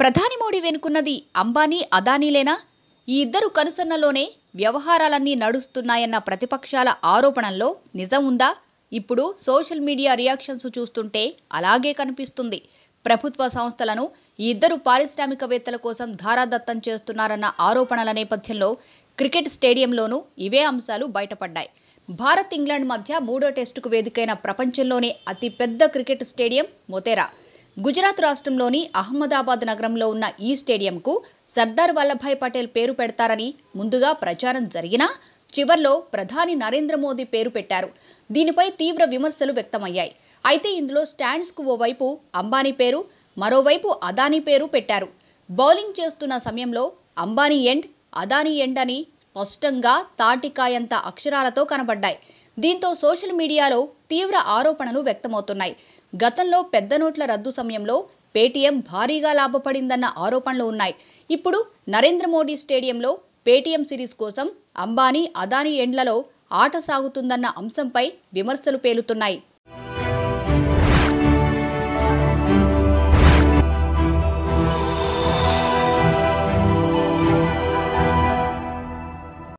ప్రధాని మోడీ వెనుకున్నది అంబానీ అదానీలేనా ఈ ఇద్దరు కనుసన్నలోనే వ్యవహారాలన్నీ నడుస్తున్నాయన్న ప్రతిపక్షాల ఆరోపణల్లో నిజం ఉందా ఇప్పుడు సోషల్ మీడియా రియాక్షన్స్ చూస్తుంటే అలాగే కనిపిస్తుంది ప్రభుత్వ సంస్థలను ఈ ఇద్దరు పారిశ్రామికవేత్తల కోసం ధారాదత్తం చేస్తున్నారన్న ఆరోపణల నేపథ్యంలో క్రికెట్ స్టేడియంలోనూ ఇవే అంశాలు బయటపడ్డాయి భారత్ ఇంగ్లాండ్ మధ్య మూడో టెస్టుకు వేదికైన ప్రపంచంలోనే అతిపెద్ద క్రికెట్ స్టేడియం మొతేరా గుజరాత్ రాష్ట్రంలోని అహ్మదాబాద్ నగరంలో ఉన్న ఈ స్టేడియంకు సర్దార్ వల్లభాయ్ పటేల్ పేరు పెడతారని ముందుగా ప్రచారం జరిగినా చివర్లో ప్రధాని నరేంద్ర మోదీ పేరు పెట్టారు దీనిపై తీవ్ర విమర్శలు వ్యక్తమయ్యాయి అయితే ఇందులో స్టాండ్స్కు ఓవైపు అంబానీ పేరు మరోవైపు అదానీ పేరు పెట్టారు బౌలింగ్ చేస్తున్న సమయంలో అంబానీ ఎండ్ అదానీ ఎండ్ అని స్పష్టంగా తాటికాయంత అక్షరాలతో కనబడ్డాయి దీంతో సోషల్ మీడియాలో తీవ్ర ఆరోపణలు వ్యక్తమవుతున్నాయి గతంలో పెద్ద నోట్ల రద్దు సమయంలో పేటీఎం భారీగా లాభపడిందన్న ఆరోపణలు ఉన్నాయి ఇప్పుడు నరేంద్ర మోడీ స్టేడియంలో పేటీఎం సిరీస్ కోసం అంబానీ అదానీ ఎండ్లలో ఆట సాగుతుందన్న అంశంపై విమర్శలు పేలుతున్నాయి